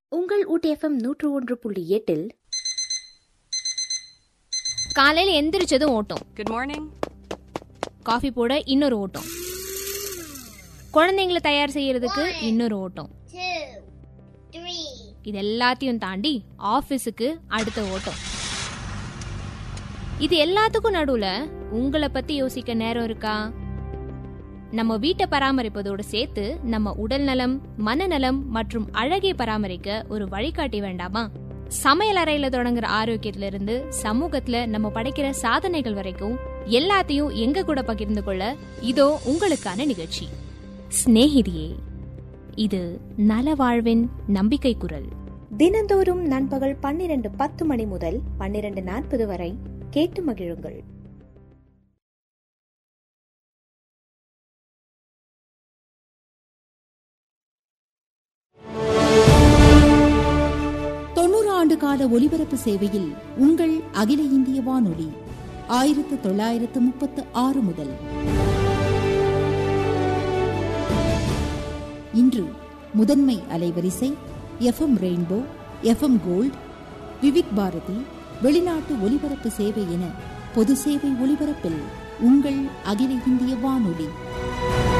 உங்கள் ஊட்டிஎஃப்எம் நூற்று ஒன்று புள்ளி எட்டில் காலையில எந்திரிச்சதும் ஓட்டம் Good morning. காஃபி போட இன்னொரு ஓட்டம் குழந்தைங்களை தயார் செய்யறதுக்கு இன்னொரு ஓட்டம் two, three, இது எல்லாத்தையும் தாண்டி ஆபீஸுக்கு அடுத்த ஓட்டம் இது எல்லாத்துக்கும் நடுவுல உங்களை பத்தி யோசிக்க நேரம் இருக்கா நம்ம வீட்டை பராமரிப்பதோடு சேர்த்து நம்ம உடல் நலம் மனநலம் மற்றும் அழகை பராமரிக்க ஒரு வழிகாட்டி வேண்டாமா சமையல் அறையில தொடங்குற ஆரோக்கியத்துல இருந்து சமூகத்துல நம்ம படைக்கிற சாதனைகள் வரைக்கும் எல்லாத்தையும் எங்க கூட பகிர்ந்து கொள்ள இதோ உங்களுக்கான நிகழ்ச்சி சிநேகிதியே இது நல வாழ்வின் நம்பிக்கை குரல் தினந்தோறும் நண்பகல் பன்னிரண்டு பத்து மணி முதல் பன்னிரண்டு நாற்பது வரை கேட்டு மகிழுங்கள் தொண்ணூறு ஆண்டு கால ஒலிபரப்பு சேவையில் உங்கள் அகில இந்திய வானொலி ஆயிரத்து தொள்ளாயிரத்து முப்பத்து ஆறு முதல் இன்று முதன்மை அலைவரிசை FM Rainbow FM Gold Vividh Bharati வெளிநாட்டு ஒலிபரப்பு சேவை என பொது சேவை ஒலிபரப்பில் உங்கள் அகில இந்திய வானொலி